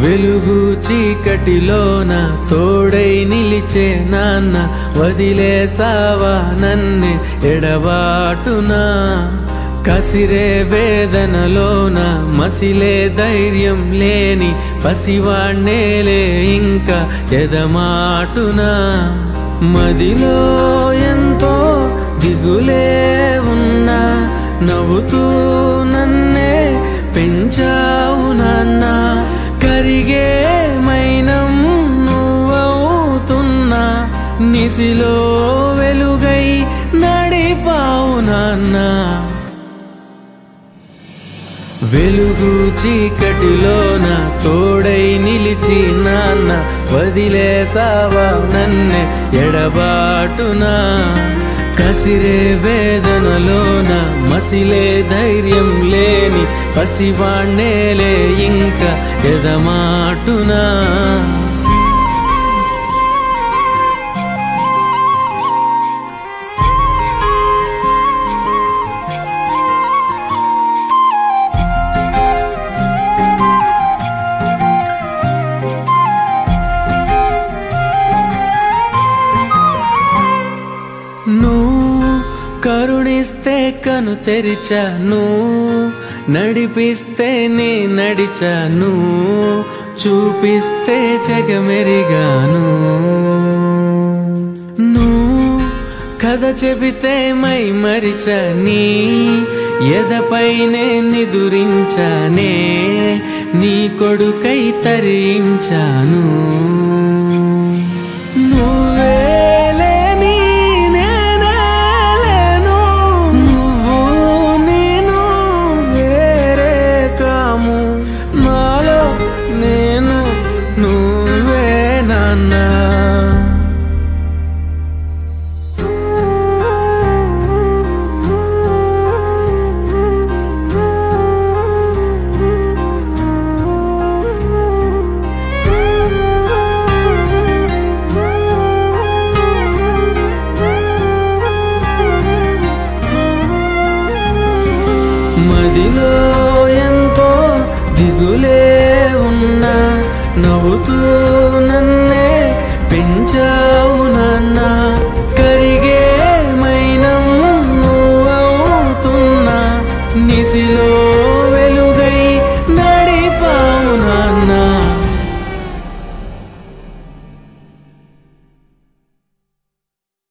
వెలుగు చీకటిలోన తోడై నిలిచే నాన్న వదిలేసావా నన్నే ఎడబాటునా కసిరే వేదనలోన మసిలే ధైర్యం లేని పసివాణ్ణేలే ఇంకా ఎదమాటునా మదిలో ఎంతో దిగులే ఉన్నా నవ్వుతూ నన్నే పెంచావు నాన్న కరిగే మైనం నువ్వవుతున్నా నిసిలో వెలుగై నడిపావు నాన్న వెలుగు చీకటిలోన తోడై నిలిచి నాన్న వదిలేసావా నన్నే ఎడబాటునా కసిరే వేదనలోన మసిలే ధైర్యం లేని పసివాణ్ణేలే ఇంకా ఎదమాటునా నువ్వు కరుణిస్తే కను తెరిచాను నడిపిస్తే నే నడిచాను చూపిస్తే జగమెరిగాను నువ్వు కథ చెబితే మై మరిచని ఎదపైనే నిదురించానే నీ కొడుకై తరించాను నువ్వేలేని నేనే లేను. నువ్వు నేను వేరే కాము నాలో నేను నువ్వే నాన్నా మదిలో ఎంతో దిగులే ఉన్నా నవ్వుతూ నన్నే పెంచావు